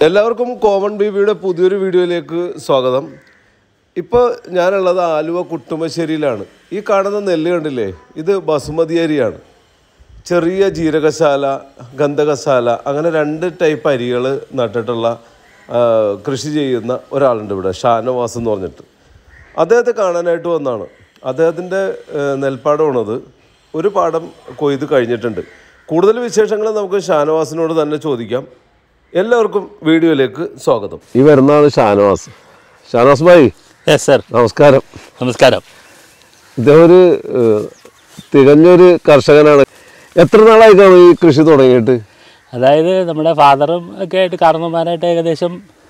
എല്ലാവർക്കും കോമൺ ബീബിയുടെ പുതിയൊരു വീഡിയോയിലേക്ക് സ്വാഗതം ഇപ്പോൾ ഞാനുള്ളത് ആലുവ കുട്ടുമശ്ശേരിയിലാണ് ഈ കാണുന്ന നെല്ല് കണ്ടില്ലേ ഇത് ബസുമതി അരിയാണ് ചെറിയ ജീരകശാല ഗന്ധകശാല അങ്ങനെ രണ്ട് ടൈപ്പ് അരികൾ നട്ടിട്ടുള്ള ആ, കൃഷി ചെയ്യുന്ന ഒരാളുണ്ട് ഇവിടെ ഷാനവാസ് എന്ന് പറഞ്ഞിട്ട് അദ്ദേഹത്തെ കാണാനായിട്ട് വന്നതാണ് അദ്ദേഹത്തിൻ്റെ നെൽപ്പാടമാണത് ഒരു പാടം കൊയ്ത് കഴിഞ്ഞിട്ടുണ്ട് കൂടുതൽ വിശേഷങ്ങൾ നമുക്ക് ഷാനവാസിനോട് തന്നെ ചോദിക്കാം എല്ലാവർക്കും വീഡിയോയിലേക്ക് സ്വാഗതം ഈ വരുന്നതാണ് ഷാനവാസ് ഷാനവാസ് ഭായി യെസ് സർ നമസ്കാരം നമസ്കാരം ഇദ്ദേഹം ഒരു ഏഹ്, തികഞ്ഞൊരു കർഷകനാണ് എത്ര നാളായി കാണും ഈ കൃഷി തുടങ്ങിയിട്ട് അതായത് നമ്മുടെ ഫാദറും ഒക്കെ ആയിട്ട് കാരണവന്മാരായിട്ട് ഏകദേശം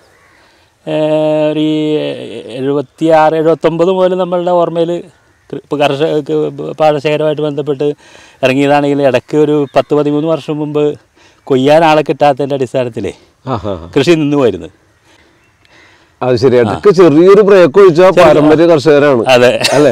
ഏഹ്, ഒരു ഈ എഴുപത്തി ആറ് എഴുപത്തൊമ്പത് മുതൽ നമ്മളുടെ ഓർമ്മയിൽ ഇപ്പോൾ കർഷക പാടശേഖരമായിട്ട് ബന്ധപ്പെട്ട് ഇറങ്ങിയതാണെങ്കിൽ ഇടയ്ക്ക് ഒരു പത്ത് പതിമൂന്ന് വർഷം മുമ്പ് കൊയ്യാൻ ആളെ കിട്ടാത്തതിൻ്റെ അടിസ്ഥാനത്തിലേ കൃഷി നിന്ന് പോയിരുന്നു അത് ശരി ഇടയ്ക്ക് ചെറിയൊരു ബ്രേക്ക് ഒഴിച്ചാൽ പാരമ്പര്യ കർഷകരാണ് അതെ അല്ലേ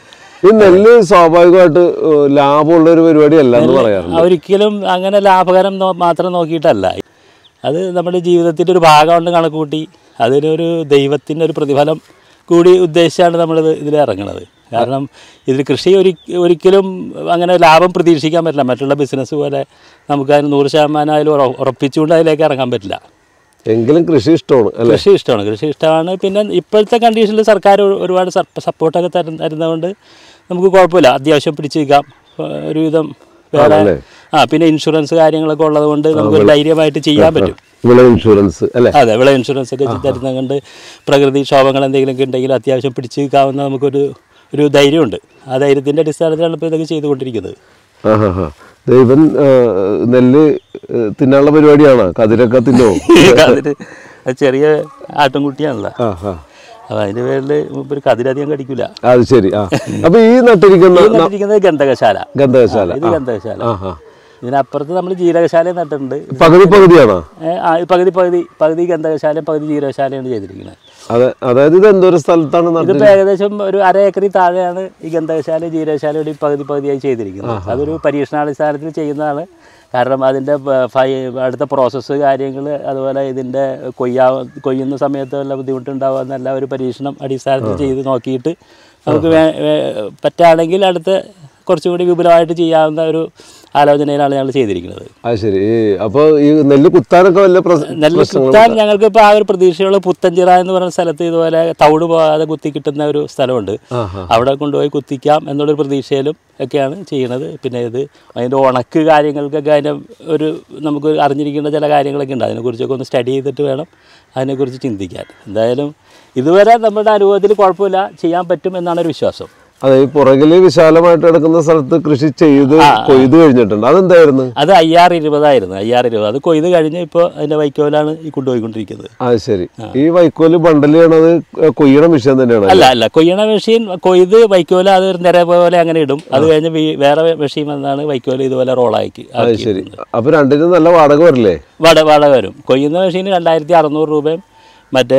ഈ നെല്ല് സ്വാഭാവികമായിട്ട് ഏഹ്, ലാഭമുള്ള ഒരു പരിപാടിയല്ല എന്ന് പറയാറുണ്ട് ഒരിക്കലും അങ്ങനെ ലാഭകരം നോ- മാത്രം നോക്കിയിട്ടല്ല അത് നമ്മുടെ ജീവിതത്തിൻ്റെ ഒരു ഭാഗമുണ്ട് കണക്ക് കൂട്ടി അതിനൊരു ദൈവത്തിൻ്റെ ഒരു പ്രതിഫലം കൂടി ഉദ്ദേശിച്ചാണ് നമ്മളിത് ഇതിൽ ഇറങ്ങുന്നത് കാരണം ഇതിൽ കൃഷി ഒരി ഒരിക്കലും അങ്ങനെ ലാഭം പ്രതീക്ഷിക്കാൻ പറ്റില്ല മറ്റുള്ള ബിസിനസ് പോലെ നമുക്ക് അതിന് നൂറ് ശതമാനം അതിൽ ഉറ- ഉറപ്പിച്ചുകൊണ്ട് അതിലേക്ക് ഇറങ്ങാൻ പറ്റില്ല എങ്കിലും കൃഷി ഇഷ്ടമാണ് അല്ലേ കൃഷി ഇഷ്ടമാണ് കൃഷി ഇഷ്ടമാണ് പിന്നെ ഇപ്പോഴത്തെ കണ്ടീഷനിൽ സർക്കാർ ഒരു- ഒരുപാട് സർ- സപ്പോർട്ടൊക്കെ തരുന്ന തരുന്നതുകൊണ്ട് നമുക്ക് കുഴപ്പമില്ല അത്യാവശ്യം പിടിച്ചു നിൽക്കാം ഏഹ് ഒരുവിധം വേറെ ആണല്ലേ? ആ പിന്നെ ഇൻഷുറൻസ് കാര്യങ്ങളൊക്കെ ഉള്ളത് കൊണ്ട് നമുക്ക് ധൈര്യമായിട്ട് ചെയ്യാൻ പറ്റും വിള ഇൻഷുറൻസ് അല്ലേ അതെ വിള ഇൻഷുറൻസ് ഒക്കെ തരുന്നത് കൊണ്ട് പ്രകൃതി ക്ഷോഭങ്ങൾ എന്തെങ്കിലുമൊക്കെ ഉണ്ടെങ്കിൽ അത്യാവശ്യം പിടിച്ചു നിൽക്കാവുന്ന നമുക്കൊരു ഒരു ധൈര്യമുണ്ട് ആ ധൈര്യത്തിൻ്റെ അടിസ്ഥാനത്തിലാണ് ഇപ്പോൾ ഇതൊക്കെ ചെയ്തുകൊണ്ടിരിക്കുന്നത് ആഹാ ദൈവൻ ഏഹ്, നെല്ല് ഏഹ്, തിന്നാനുള്ള പരിപാടിയാണോ കതിരൊക്കെ തിന്നോ അതിന് ചെറിയ ആട്ടിൻകുട്ടിയാണല്ലോ ആ ആ അപ്പോൾ അതിൻ്റെ പേരിൽ ഒരു കതിരധികം കടിക്കില്ല അത് ശരി ആ അപ്പൊ ഈ നട്ടിരിക്കുന്ന ഇത് നട്ടിരിക്കുന്നത് ഗന്ധകശാല ഗന്ധകശാല ഇത് ഗന്ധകശാല ആ ആ ഇതിനപ്പുറത്ത് നമ്മൾ ജീരകശാലയും നട്ടിട്ടുണ്ട് പകുതി പകുതിയാണോ ഏ, ആ, ഈ പകുതി പകുതി പകുതി ഗന്ധകശാലയും പകുതി ജീരകശാലയാണ് ചെയ്തിരിക്കുന്നത് അതെ അതായത് ഇത് എന്തോരം സ്ഥലത്താണ് നട്ടത് ഇതിപ്പോൾ ഏകദേശം ഒരു അര ഏക്കറിൽ താഴെയാണ് ഈ ഗന്ധകശാല ജീരകശാല കൂടി പകുതി പകുതിയായി ചെയ്തിരിക്കുന്നത് അതൊരു പരീക്ഷണാടിസ്ഥാനത്തിൽ ചെയ്യുന്നതാണ് കാരണം അതിൻ്റെ പ- ഫൈ അടുത്ത പ്രോസസ്സ് കാര്യങ്ങൾ അതുപോലെ ഇതിൻ്റെ കൊയ്യാ കൊയ്യുന്ന സമയത്ത് വല്ല ബുദ്ധിമുട്ടുണ്ടാവുക എന്നല്ല ഒരു പരീക്ഷണം അടിസ്ഥാനത്തിൽ ചെയ്ത് നോക്കിയിട്ട് നമുക്ക് വേ വേ- പറ്റുകയാണെങ്കിൽ അടുത്ത കുറച്ചും കൂടി വിപുലമായിട്ട് ചെയ്യാവുന്ന ഒരു ആലോചനയിലാണ് ഞങ്ങൾ ചെയ്തിരിക്കുന്നത് അത് ശരി ഈ അപ്പൊ ഈ നെല്ല് കുത്താനൊക്കെ വല്ല പ്രശ്- നെല്ല് കുത്താൻ ഞങ്ങൾക്ക് ഇപ്പോൾ ആ ഒരു പ്രതീക്ഷയുള്ള പുത്തഞ്ചിറ എന്ന് പറയുന്ന സ്ഥലത്ത് ഇതുപോലെ തവിട് പോകാതെ കുത്തി കിട്ടുന്ന ഒരു സ്ഥലമുണ്ട് ആഹാ. അവിടെ കൊണ്ടുപോയി കുത്തിക്കാം എന്നുള്ളൊരു പ്രതീക്ഷയിലും ഒക്കെയാണ് ചെയ്യുന്നത് പിന്നെ ഇത് അതിൻ്റെ ഉണക്ക് കാര്യങ്ങൾക്കൊക്കെ അതിൻ്റെ ഒരു നമുക്ക് അറിഞ്ഞിരിക്കേണ്ട ചില കാര്യങ്ങളൊക്കെ ഉണ്ട് അതിനെക്കുറിച്ചൊക്കെ ഒന്ന് സ്റ്റഡി ചെയ്തിട്ട് വേണം അതിനെക്കുറിച്ച് ചിന്തിക്കാൻ എന്തായാലും ഇതുവരെ നമ്മുടെ അനുഭവത്തിൽ കുഴപ്പമില്ല ചെയ്യാൻ പറ്റും എന്നാണ് ഒരു വിശ്വാസം അതെ ഈ പുറകില് വിശാലമായിട്ട് കിടക്കുന്ന സ്ഥലത്ത് കൃഷി ചെയ്ത് കൊയ്ത് കഴിഞ്ഞിട്ടുണ്ട് അതെന്തായിരുന്നു അത് അയ്യാർ ഇരുപതായിരുന്നു അയ്യാർ ഇരുപത് അത് കൊയ്ത് കഴിഞ്ഞ് ഇപ്പോൾ അതിൻ്റെ വൈക്കോലാണ് ഈ കൊണ്ടുപോയിക്കൊണ്ടിരിക്കുന്നത് അത് ശരി ഈ വൈക്കോല് ബണ്ടല് ചെയ്യണത് കൊയ്യണ മിഷൻ തന്നെയാണ് അല്ല അല്ല കൊയ്യണ മെഷീൻ കൊയ്ത് വൈക്കോല് അത് ഒരു നിര പോലെ അങ്ങനെ ഇടും അത് കഴിഞ്ഞ് വീ- വേറെ മെഷീൻ വന്നാണ് വൈക്കോല് ഇതുപോലെ റോളാക്കി അത് ശരി അപ്പൊ രണ്ടിനും നല്ല വാടക വരില്ലേ വട വാടക വരും കൊയ്യുന്ന മെഷീന് രണ്ടായിരത്തി അറുന്നൂറ് രൂപയും മറ്റേ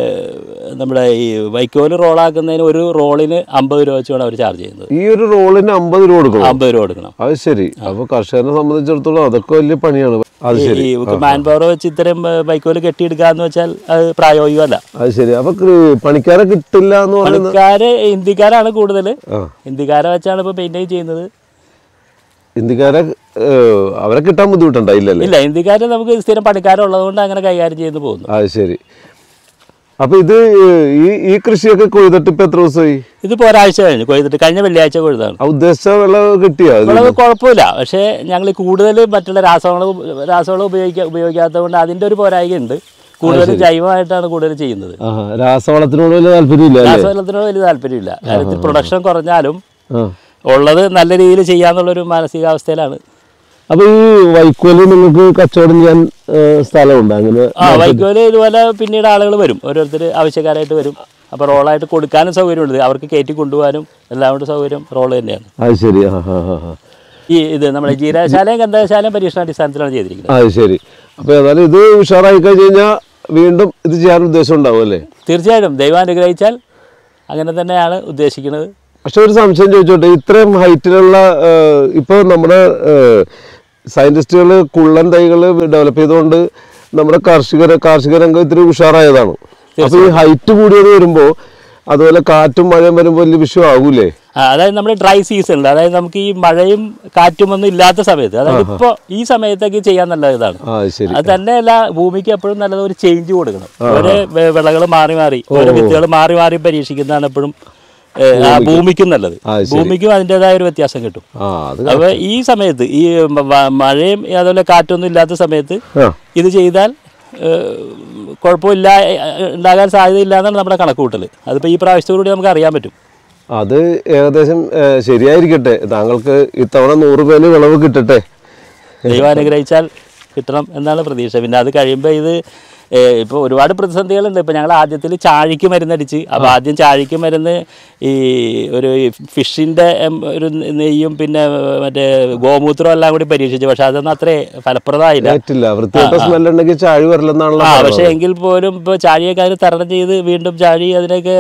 നമ്മുടെ ഈ വൈക്കോല് റോളാക്കുന്നതിന് ഒരു റോളിന് അമ്പത് രൂപ വെച്ചാണ് അവർ ചാർജ് ചെയ്യുന്നത് ഈ ഒരു റോളിന് അമ്പത് രൂപ കൊടുക്കണം അമ്പത് രൂപ കൊടുക്കണം അത് ശരി അപ്പൊ കർഷകനെ സംബന്ധിച്ചിടത്തോളം അതൊക്കെ വലിയ പണിയാണ് അത് ശരി ഈ മാൻ പവർ വെച്ച് ഇത്രയും വൈക്കോല് കെട്ടിയെടുക്കാന്ന് വെച്ചാൽ അത് പ്രായോഗികമല്ല അത് ശരി അപ്പൊ കൃ- പണിക്കാരെ കിട്ടില്ല എന്ന് പറയുന്നത് പണിക്കാര് ഹിന്ദിക്കാരാണ് കൂടുതൽ ആ ഹിന്ദിക്കാരെ വെച്ചാണ് ഇപ്പോൾ പെയിൻറ്റിങ് ചെയ്യുന്നത് ഇന്ത്യക്കാരെ ഏഹ്, അവരെ കിട്ടാൻ ബുദ്ധിമുട്ടുണ്ടായില്ലല്ലേ ഇല്ല ഹിന്ദിക്കാർ നമുക്ക് സ്ഥിരം പണിക്കാരുള്ളത് കൊണ്ട് അങ്ങനെ കൈകാര്യം ചെയ്ത് പോകുന്നു അത് ശരി അപ്പൊ ഇത് ഈ ഈ കൃഷിയൊക്കെ കൊയ്തിട്ട് ഇപ്പൊ എത്ര ദിവസമായി ഇതിപ്പോൾ ഒരാഴ്ച കഴിഞ്ഞു കൊയ്തിട്ട് കഴിഞ്ഞ വെള്ളിയാഴ്ച കൊയ്താണ് ആ ഉദ്ദേശിച്ച വിളവ് കിട്ടിയോ അത്? വിളവ് കുഴപ്പമില്ല പക്ഷേ ഞങ്ങൾ കൂടുതൽ മറ്റുള്ള രാസവളം രാസവളം ഉപയോഗിക്കാ ഉപയോഗിക്കാത്തത് കൊണ്ട് അതിൻ്റെ ഒരു പോരായ്കയുണ്ട് കൂടുതൽ ജൈവമായിട്ടാണ് കൂടുതൽ ചെയ്യുന്നത് ആഹാ, രാസവളത്തിനോട് വലിയ താല്പര്യമില്ല അല്ലേ രാസവളത്തിനോട് വലിയ താല്പര്യമില്ല കാര്യത്തിൽ പ്രൊഡക്ഷൻ കുറഞ്ഞാലും ആ ഉള്ളത് നല്ല രീതിയിൽ ചെയ്യാന്നുള്ളൊരു മാനസികാവസ്ഥയിലാണ് അപ്പൊ ഈ വൈക്കോല് നിങ്ങൾക്ക് കച്ചവടം ചെയ്യാൻ ഏഹ്, സ്ഥലമുണ്ട് അങ്ങനെ ആ വൈക്കോല് ഇതുപോലെ പിന്നീട് ആളുകൾ വരും ഓരോരുത്തർ ആവശ്യക്കാരായിട്ട് വരും അപ്പോൾ റോളായിട്ട് കൊടുക്കാനും സൗകര്യമുണ്ട് അവർക്ക് കയറ്റി കൊണ്ടുപോകാനും എല്ലാം കൊണ്ട് സൗകര്യം റോള് തന്നെയാണ് അത് ശരി ആ ഹാ ഹാ ഹാ ഈ ഇത് നമ്മുടെ ജീരകശാലയും ഗന്ധകശാലയും പരീക്ഷണാടിസ്ഥാനത്തിലാണ് ചെയ്തിരിക്കുന്നത് അത് ശരി അപ്പൊ ഏതായാലും ഇത് ഉഷാറായി കഴിഞ്ഞ് കഴിഞ്ഞാൽ വീണ്ടും ഇത് ചെയ്യാൻ ഉദ്ദേശം ഉണ്ടാവും അല്ലേ തീർച്ചയായിട്ടും ദൈവം അനുഗ്രഹിച്ചാൽ അങ്ങനെ തന്നെയാണ് ഉദ്ദേശിക്കുന്നത് പക്ഷെ ഒരു സംശയം ചോദിച്ചോട്ടെ ഇത്രയും ഹൈറ്റിലുള്ള ഇപ്പോൾ നമ്മുടെ സയന്റിസ്റ്റുകൾ കുള്ളൻ തൈകൾ ഡെവലപ്പ് ചെയ്തുകൊണ്ട് നമ്മുടെ കാർഷിക കാർഷിക രംഗം ഇത്തിരി ഉഷാറായതാണ് അപ്പൊ ഈ ഹൈറ്റ് കൂടിയത് വരുമ്പോ അതുപോലെ കാറ്റും മഴയും വരുമ്പോൾ വലിയ വിഷയം ആകൂലേ ആ, അതായത് നമ്മുടെ ഡ്രൈ സീസണിൽ അതായത് നമുക്ക് ഈ മഴയും കാറ്റും ഒന്നും ഇല്ലാത്ത സമയത്ത് അതായത് ഇപ്പോൾ ഈ സമയത്തൊക്കെ ചെയ്യാൻ നല്ല ഇതാണ് ആ ശരി അത് തന്നെയല്ല ഭൂമിക്ക് എപ്പോഴും നല്ലത് ഒരു ചേഞ്ച് കൊടുക്കണം ഓരോ വിളകൾ മാറി മാറി ഓരോ വിത്തുകൾ മാറി മാറി പരീക്ഷിക്കുന്നതാണ് എപ്പോഴും ഏ, ആ ഭൂമിക്കും നല്ലത് ആ, ശരി. ഭൂമിക്കും അതിൻ്റെതായ ഒരു വ്യത്യാസം കിട്ടും ആ അത് അപ്പോൾ ഈ സമയത്ത് ഈ മ- മ- മഴയും അതുപോലെ കാറ്റൊന്നും ഇല്ലാത്ത സമയത്ത് ആ ഇത് ചെയ്താൽ ഏ, കുഴപ്പമില്ല ഏ, ഉണ്ടാകാൻ സാധ്യതയില്ല എന്നാണ് നമ്മുടെ കണക്ക് കൂട്ടൽ അതിപ്പോൾ ഈ പ്രാവശ്യത്തോടുകൂടി നമുക്ക് അറിയാൻ പറ്റും അത് ഏകദേശം ഏ, ശരിയായിരിക്കട്ടെ താങ്കൾക്ക് ഇത്തവണ നൂറ് പേന് വിളവ് കിട്ടട്ടെ ദൈവം അനുഗ്രഹിച്ചാൽ കിട്ടണം എന്നാണ് പ്രതീക്ഷ പിന്നെ അത് കഴിയുമ്പോൾ ഇത് ഇപ്പോൾ ഒരുപാട് പ്രതിസന്ധികളുണ്ട് ഇപ്പോൾ ഞങ്ങൾ ആദ്യത്തിൽ ചാഴിക്ക് മരുന്നടിച്ച് അപ്പോൾ ആദ്യം ചാഴിക്ക് മരുന്ന് ഈ ഒരു ഫിഷിൻ്റെ ഒരു നെയ്യും പിന്നെ മറ്റേ ഗോമൂത്രം എല്ലാം കൂടി പരീക്ഷിച്ചു പക്ഷെ അതൊന്നും അത്രേ ഫലപ്രദമായില്ല പറ്റില്ല വൃത്തിയായിട്ട സ്മെല്ല് ഉണ്ടെങ്കിൽ ചാഴി വരില്ലെന്നാണല്ലോ ആ പറയുന്നത്. പക്ഷേ എങ്കിൽ പോലും ഇപ്പോൾ ചാഴിയൊക്കെ അതിന് തരണം ചെയ്ത് വീണ്ടും ചാഴി അതിനൊക്കെ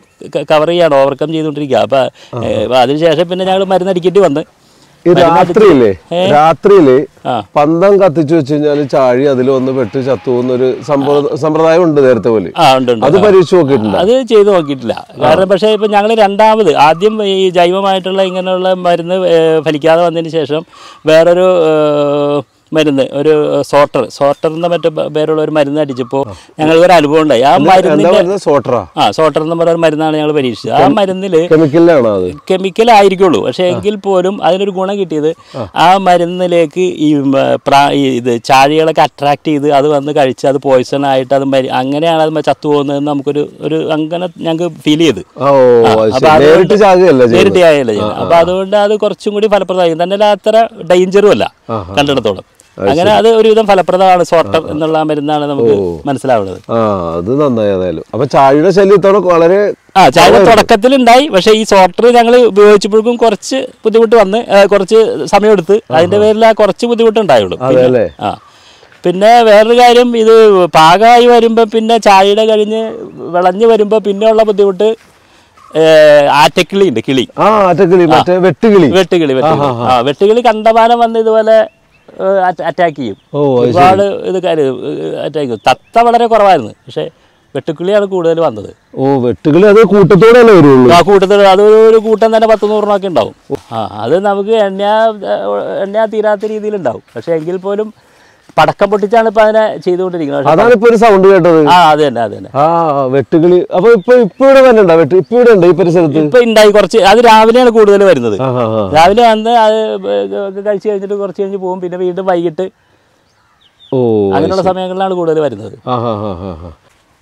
കവർ ചെയ്യാണ് ഓവർകം ചെയ്തുകൊണ്ടിരിക്കുക അപ്പോൾ അതിനുശേഷം പിന്നെ ഞങ്ങൾ മരുന്നടിക്കേണ്ടി വന്ന് ഈ രാത്രിയില്ലേ രാത്രിയില് ആ. പന്തം കത്തിച്ചു വെച്ച് കഴിഞ്ഞാല് ചാഴി അതിൽ വന്ന് പെട്ട് ചത്തുപോകുന്നൊരു സംഭവ സമ്പ്രദായം ഉണ്ട് നേരത്തെ പോലെ ആ ഉണ്ട് ഉണ്ട് അത് പരീക്ഷിച്ച് നോക്കിയിട്ടുണ്ട് അത് ചെയ്തു നോക്കിയിട്ടില്ല കാരണം പക്ഷേ ഇപ്പം ഞങ്ങൾ രണ്ടാമത് ആദ്യം ഈ ജൈവമായിട്ടുള്ള ഇങ്ങനെയുള്ള മരുന്ന് ഏ, ഫലിക്കാതെ വന്നതിന് ശേഷം വേറൊരു ഏ, മരുന്ന് ഒരു സോട്ടർ സോട്ടർ എന്ന മറ്റു പ- പേരുള്ള ഒരു മരുന്ന് അടിച്ചപ്പോൾ ഞങ്ങൾക്ക് ഒരു അനുഭവം ഉണ്ടായി ആ എന്താ മരുന്നിൻ്റെ പറയുന്നത് സോട്ടറാ ആ സോട്ടർ എന്ന് പറയുന്ന ഒരു മരുന്നാണ് ഞങ്ങൾ പരീക്ഷിച്ചത് ആ മരുന്നിൽ കെമിക്കലിലാണോ അത് കെമിക്കൽ ആയിരിക്കുള്ളൂ പക്ഷേ എങ്കിൽ പോലും അതിനൊരു ഗുണം കിട്ടിയത് ആ മരുന്നിലേക്ക് ഈ മ, പ്രാ- ഈ ഇത് ചാഴികളൊക്കെ അട്രാക്ട് ചെയ്ത് അത് വന്ന് കഴിച്ച് അത് പോയിസൺ ആയിട്ട് അത് മരി അങ്ങനെയാണ് അത് ചത്തു പോകുന്നതെന്ന് നമുക്കൊരു ഒരു അങ്ങനെ ഞങ്ങൾക്ക് ഫീൽ ചെയ്ത് ആ, ഓ അത് അപ്പൊ ശരി. അതുകൊണ്ട് നേരിട്ട് ചാകുകയല്ല ചെയ്യുന്നത് നേരിട്ട് ആയല്ല ചെയ്യുന്നത് അപ്പൊ അതുകൊണ്ട് അത് കുറച്ചും കൂടി ഫലപ്രദമായി തന്നെ അത്ര ഡേഞ്ചറും അല്ല കണ്ടിടത്തോളം അങ്ങനെ അത് ഒരുവിധം ഫലപ്രദമാണ് സോട്ടർ എന്നുള്ള ആ മരുന്നാണ് നമുക്ക് മനസ്സിലാവുന്നത് ആ അത് നന്നായി ഏതായാലും അപ്പൊ ചാഴിയുടെ ശല്യം ഇത്തവണ വളരെ ആ ചായ തുടക്കത്തിലുണ്ടായി പക്ഷേ ഈ സോഫ്റ്റ്വെയർ ഞങ്ങൾ ഉപയോഗിച്ചപ്പോഴേക്കും കുറച്ച് ബുദ്ധിമുട്ട് വന്ന് ആ, കുറച്ച് സമയമെടുത്ത് അതിന്റെ പേരിൽ ആ കുറച്ച് ബുദ്ധിമുട്ടുണ്ടായുള്ളൂ പിന്നെ- അല്ലേ? ആ പിന്നെ വേറൊരു കാര്യം ഇത് പാകമായി വരുമ്പോൾ പിന്നെ ചായയുടെ കഴിഞ്ഞ് വിളഞ്ഞ് വരുമ്പോൾ പിന്നെയുള്ള ബുദ്ധിമുട്ട് ഏ, ആറ്റക്കിളി ഉണ്ട് കിളി ആ അറ്റക്കിളി മറ്റേ വെട്ടുകിളി വെട്ടുകിളി വെട്ടുകിളി ആ വെട്ടുകിളി കണ്ടമാനം വന്ന് ഇതുപോലെ അറ്റാക്ക് ചെയ്യും ഓ അത് ഒരുപാട് ഇത് കാര്യം അറ്റാക്ക് ചെയ്യും തത്ത വളരെ കുറവായിരുന്നു പക്ഷേ വെട്ടുക്കിളിയാണ് കൂടുതൽ വന്നത് ഓ വെട്ടുകിളി അത് കൂട്ടത്തോടെയല്ലേ വരുള്ളൂ ആ കൂട്ടത്തിൽ അത് ഒരു കൂട്ടം തന്നെ പത്ത് നൂറിനൊക്കെ ഉണ്ടാവും ആ അത് നമുക്ക് എണ്ണ എണ്ണ തീരാത്ത രീതിയിലുണ്ടാവും പക്ഷേ എങ്കിൽ പോലും പടക്കം പൊട്ടിച്ചാണ് ഇപ്പം അതിനെ ചെയ്തുകൊണ്ടിരിക്കുന്നത് പക്ഷേ അതാണ് ഇപ്പൊ ഒരു സൗണ്ട് കേട്ടത് ആ അത് തന്നെ അത് തന്നെ ആ വെട്ടുകിളി അപ്പൊ ഇപ്പൊ ഇപ്പൊ ഇവിടെ തന്നെ ഉണ്ടോ വെട്ട് ഇപ്പൊ ഇവിടെ ഉണ്ട് ഈ പരിസരത്ത് ഇപ്പൊ ഉണ്ടായി കുറച്ച് അത് രാവിലെയാണ് കൂടുതൽ വരുന്നത് ആ ആ ആ രാവിലെ വന്ന് അത് ഒക്കെ കഴിച്ച് കഴിഞ്ഞിട്ട് കുറച്ച് കഴിഞ്ഞ് പോകും പിന്നെ വീണ്ടും വൈകിട്ട് ഓ അങ്ങനെയുള്ള സമയങ്ങളിലാണ് കൂടുതൽ വരുന്നത് ആ ആ ആ ആ ആ.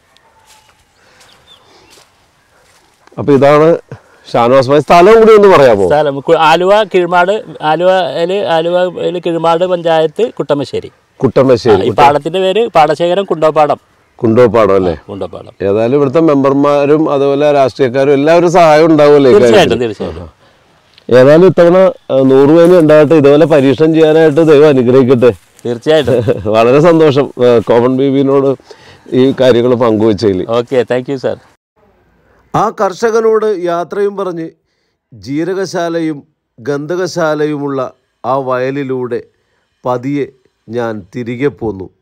അപ്പൊ ഇതാണ് ഷാനവാസ് ഭായ് സ്ഥലം കൂടി ഒന്ന് പറയാമോ സ്ഥലം കു- ആലുവ കിഴ്മാട് ആലുവയില് ആലുവയില് കിഴ്മാട് പഞ്ചായത്ത് കുട്ടമശ്ശേരി കുട്ടമ്മശ്ശേരി ഈ പാടത്തിന്റെ പേര് പാടശേഖരം കുണ്ടോപ്പാടം കുണ്ടോപ്പാടം അല്ലേ കുണ്ടോപ്പാടം ഏതായാലും ഇവിടുത്തെ മെമ്പർമാരും അതുപോലെ രാഷ്ട്രീയക്കാരും എല്ലാവരും സഹായം ഉണ്ടാവുമല്ലേ ഈ കാര്യത്തിൽ? തീർച്ചയായിട്ടും തീർച്ചയായിട്ടും ഏതായാലും ഇത്തവണ ആ, നൂറ് പേര് ഉണ്ടാകട്ടെ ഇതുപോലെ പരീക്ഷണം ചെയ്യാനായിട്ട് ദൈവം അനുഗ്രഹിക്കട്ടെ തീർച്ചയായിട്ടും വളരെ സന്തോഷം ആ, കോമൺ ബീബിനോട് ഈ കാര്യങ്ങൾ പങ്കുവച്ചതിൽ ഓക്കെ താങ്ക് യു സാർ ആ കർഷകനോട് യാത്രയും പറഞ്ഞ് ജീരകശാലയും ഗന്ധകശാലയുമുള്ള ആ വയലിലൂടെ പതിയെ ഞാൻ തിരികെ പോന്നു